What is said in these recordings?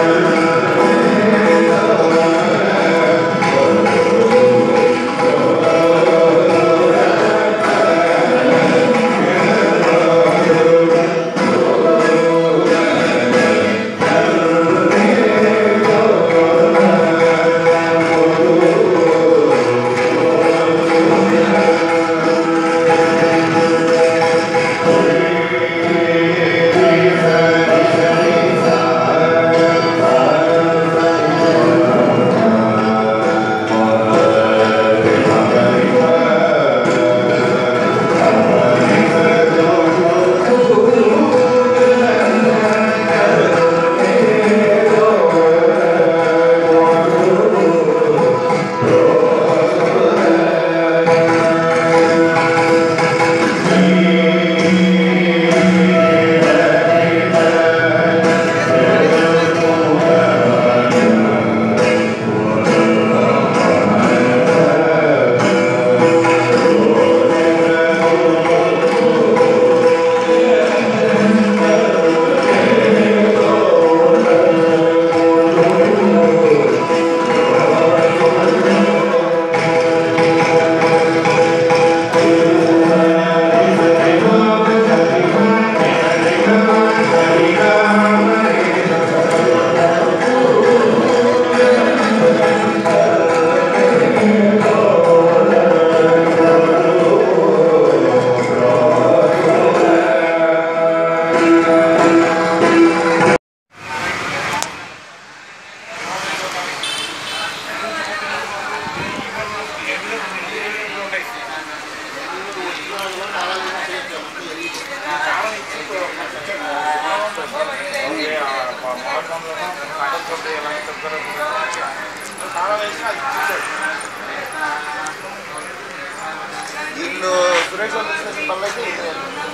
వీళ్ళు సురేష్ వాళ్ళు తీసుకొచ్చిన పనులు అయితే ఇదే.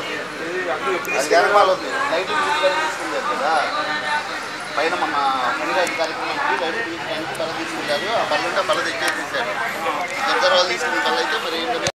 అది జనమాల ఉంది లైట్ తీసుకుంటారు కదా పైన మన పనిరాజు కార్యక్రమానికి లైట్ తీసుకుని బల్ల తీసుకుంటారు ఆ బల్ల ఉంటే బల్ల తెచ్చేసి ఇచ్చారు ఇద్దరు వాళ్ళు తీసుకున్న బల్ల అయితే మరి ఏంటంటే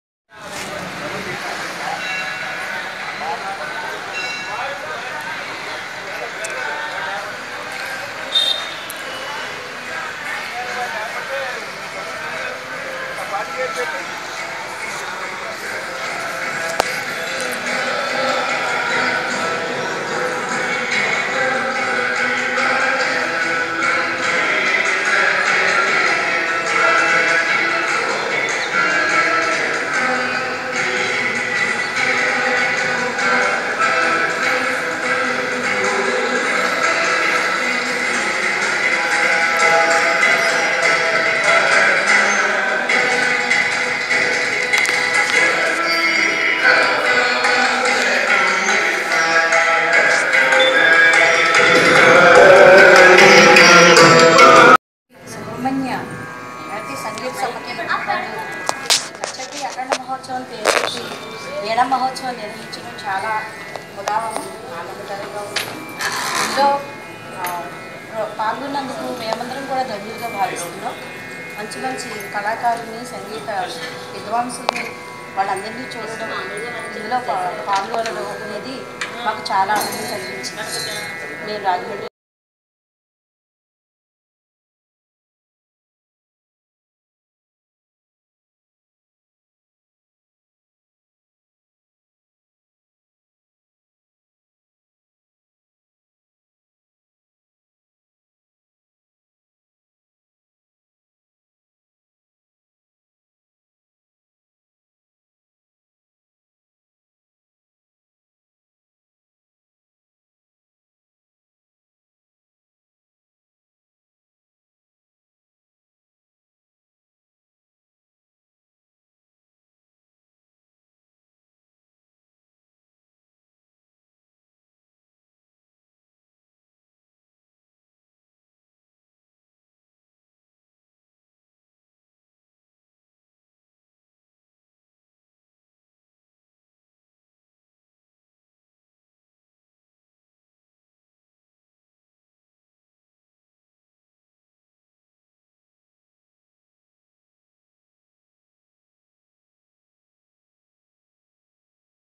సుబ్రహ్మణ్య భారతీయ సంగీత సభకి మరియు లక్షకి అఖండ మహోత్సవం చేసి వీణ మహోత్సవం నిర్వహించడం చాలా ఉదాహరణ ఆనందకరంగా ఉంది ఇందులో ఆ, ప్ర- పాల్గొన్నందుకు మేమందరం కూడా ధన్యులుగా భావిస్తున్నాం మంచి మంచి కళాకారుల్ని సంగీత విద్వాంసుల్ని వాళ్ళందరినీ చూడడం ఇందులో పా- పాల్గొనడం అనేది మాకు చాలా ఆనందం కలిగించింది నేను రాజమండ్రి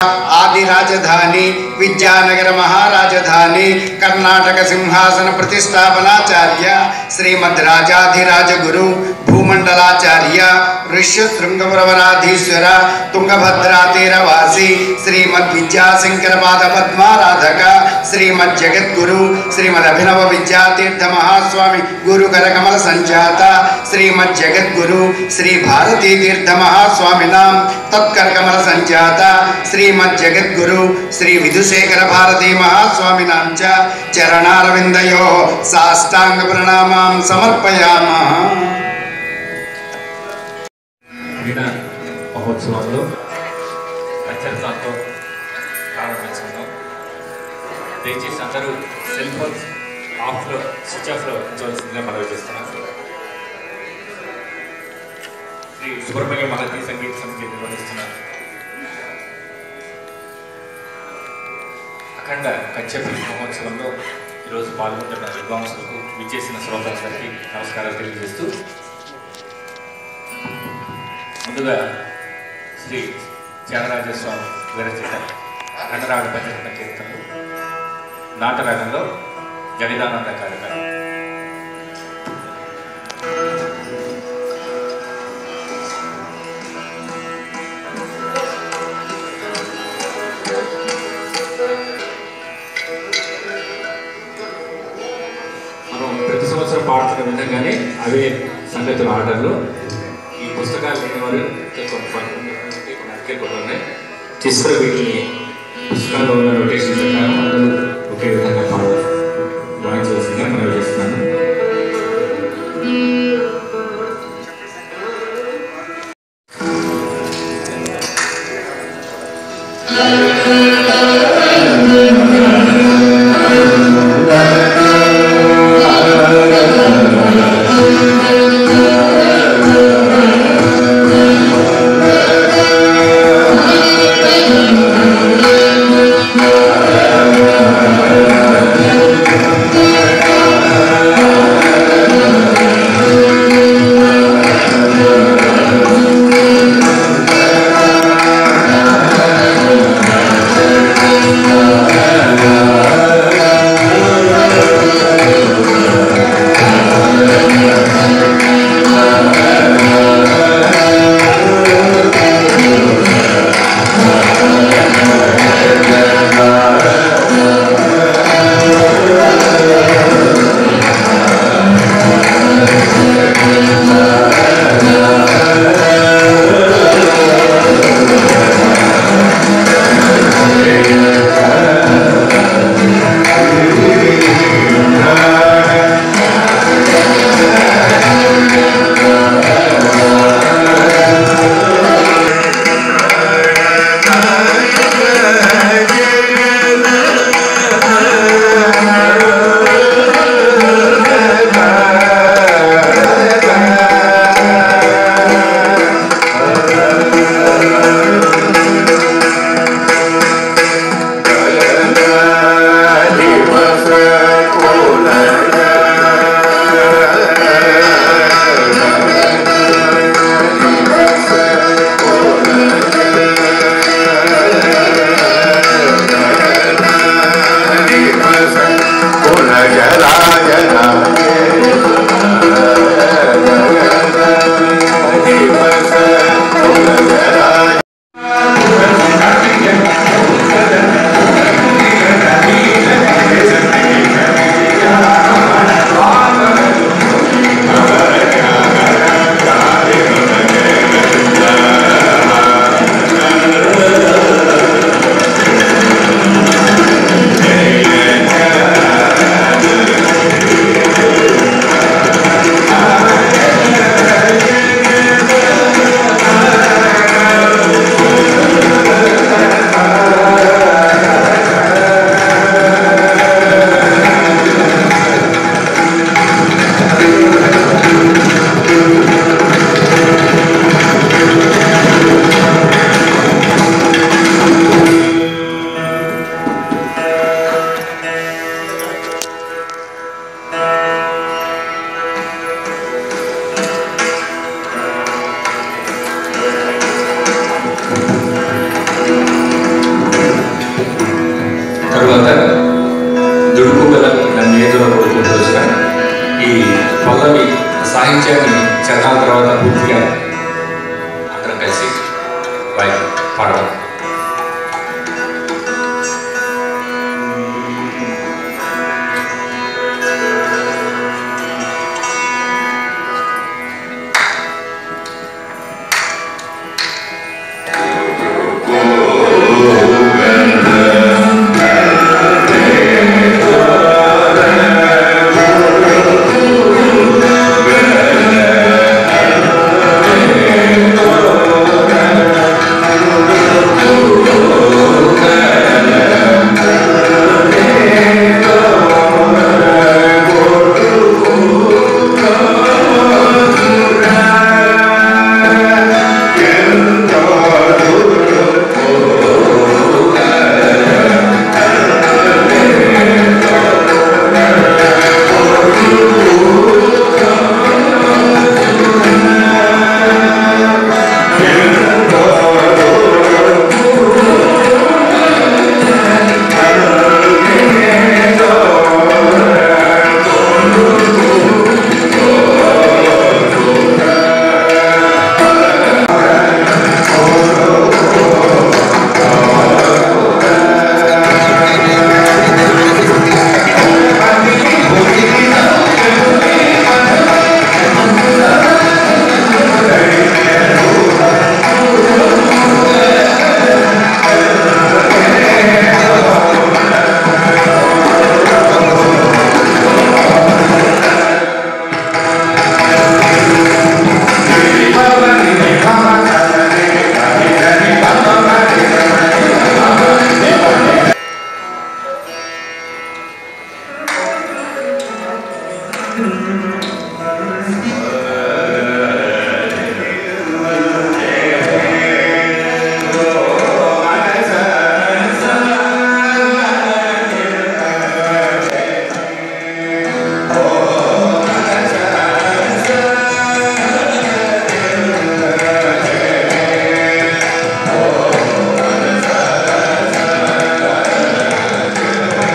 ఆది రాజధాని విద్యానగర మహారాజధాని కర్ణాటక సింహాసన ప్రతిష్టాపనాచార్య శ్రీమద్ రాజాధిరాజ గురు భూమండలాచార్య ఋష్య శృంగపురవరాధీశ్వర తుంగభద్రా తీరవాసి శ్రీమద్ విద్యాశంకర పాద పద్మారాధక శ్రీమద్ జగద్గురు శ్రీమద్ అభినవ విద్యాతీర్థ మహాస్వామి గురుకర కమల సంజాత శ్రీమద్ జగద్గురు శ్రీ భారతీ తీర్థ మహాస్వామినాం తత్కర కమల సంజాత శ్రీమద్ జగద్గురు శ్రీ విధుశేఖర భారతీ మహాస్వామినాం చ చరణారవిందయో సాష్టాంగ ప్రణామాం సమర్పయామః వీణ మహోత్సవంలో అత్యంతంతో ప్రారంభించుకున్నాం దయచేసి అందరూ సెల్ ఫోన్స్ ఆఫ్లో స్విచ్ ఆఫ్లో ఉంచవలసిందిగా మనవి చేస్తున్నాం శ్రీ సుబ్రహ్మణ్య మహతి సంగీత సమితి నిర్వహిస్తున్నారు అఖండ కచ్చపి మహోత్సవంలో ఈరోజు పాల్గొంటున్న విద్వాంసులకు విచ్చేసిన శ్రోతలందరికీ నమస్కారాలు తెలియజేస్తూ ముందుగా శ్రీ త్యాగరాజస్వామి విరచిత కన్నరాగ భజన కీర్తనలు నాటరాగంలో జగదానంద కార్యక్రమం మనం ప్రతి సంవత్సరం పాడుతున్న విధంగానే అవే సంగతుల ఆర్డర్లో ఈ పుస్తకాలు లేని వారు కొన్ని కొన్ని ఉన్నాయి తీసుకుని వీటిని పుస్తకాల్లో ఉన్న నోటేషన్ ప్రకారం అందరూ ఒకే విధంగా పాడు వాయించవలసిందిగా మనం చేస్తున్నాను Thank సాహిత్యాన్ని చరణాల తర్వాత పూర్తిగా అందరం కలిసి వాయి పాడడం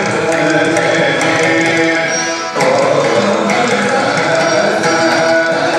ఓ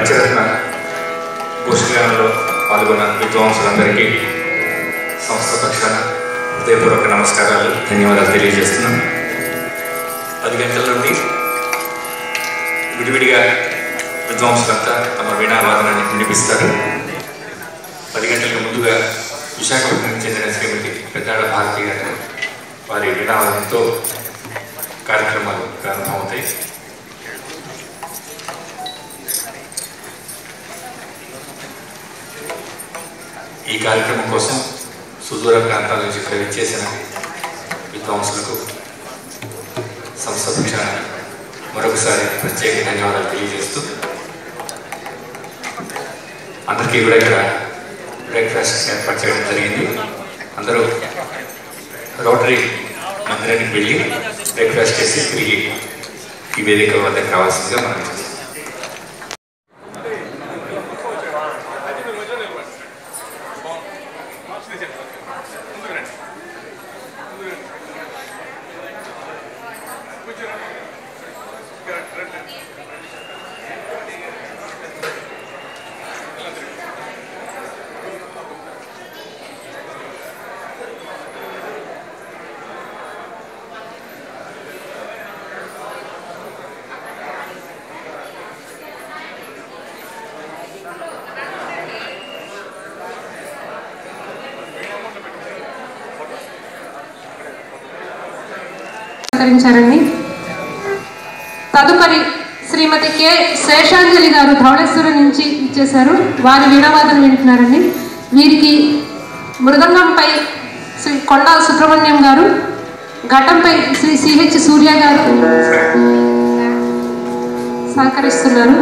పంచరత్న గోష్ఠిగానంలో పాల్గొన్న విద్వాంసులందరికీ సంస్థ పక్షాన హృదయపూర్వక నమస్కారాలు ధన్యవాదాలు తెలియజేస్తున్నాను పది గంటల నుండి విడివిడిగా విద్వాంసులంతా తమ వీణావాదనాన్ని వినిపిస్తారు పది గంటలకు ముందుగా విశాఖపట్నం చెందిన శ్రీమతి పెద్దాడ భారతి గారు వారి వీణావాదంతో కార్యక్రమాలు ప్రారంభమవుతాయి ఈ కార్యక్రమం కోసం సుదూర ప్రాంతాల నుంచి ఇక్కడ విచ్చేసిన విద్వాంసులకు సంస్థ పక్షాన మరొకసారి ప్రత్యేక ధన్యవాదాలు తెలియజేస్తూ అందరికీ కూడా ఇక్కడ బ్రేక్ఫాస్ట్ ఏర్పాటు చేయడం జరిగింది అందరూ రోటరీ మందిరానికి వెళ్ళి బ్రేక్ఫాస్ట్ చేసి తిరిగి ఈ వేదిక వద్దకు కావాల్సిందిగా మనం చేస్తాం సహకరించారండి తదుపరి శ్రీమతి కె శేషాంజలి గారు ధవళేశ్వరం నుంచి ఇచ్చేశారు వారి వీణావాదన వింటున్నారండి వీరికి మృదంగంపై శ్రీ కొండా సుబ్రహ్మణ్యం గారు ఘటంపై శ్రీ సిహెచ్ సూర్య గారు సహకరిస్తున్నారు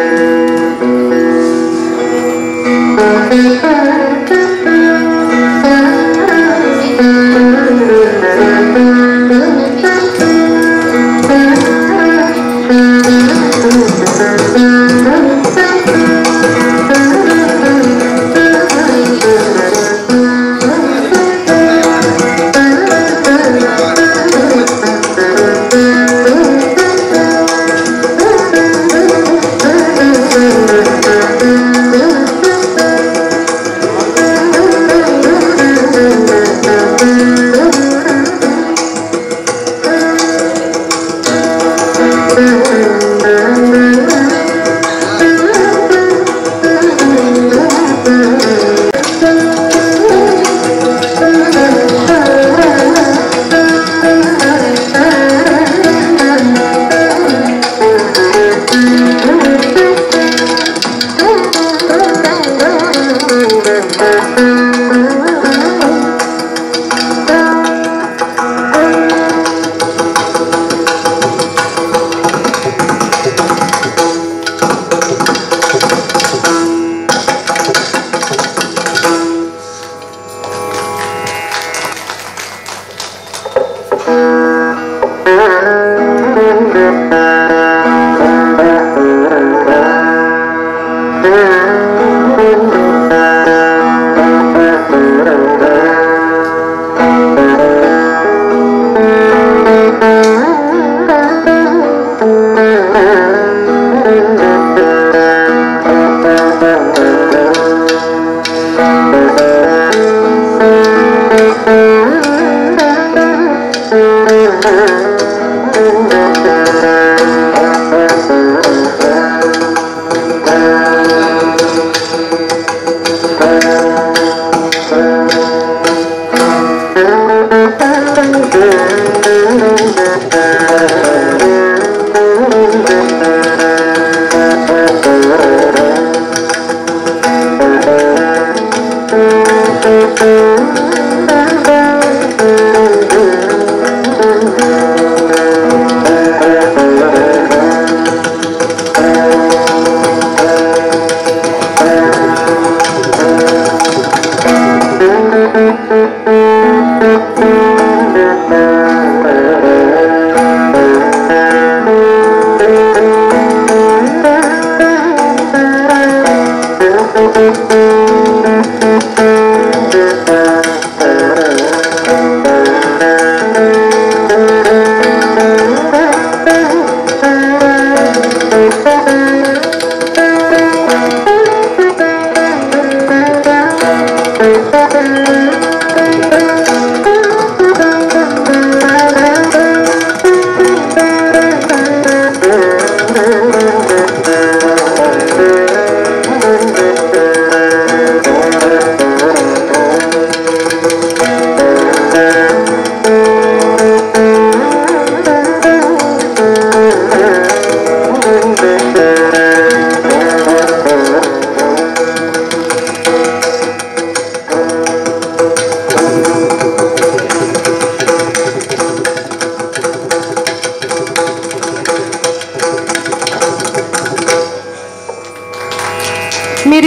Thank you.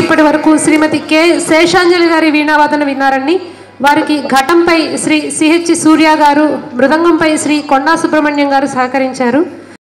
ఇప్పటి వరకు శ్రీమతి కె శేషాంజలి గారి వీణావాదన విన్నారండి వారికి ఘటంపై శ్రీ సిహెచ్ సూర్య గారు మృదంగంపై శ్రీ కొండా సుబ్రహ్మణ్యం గారు సహకరించారు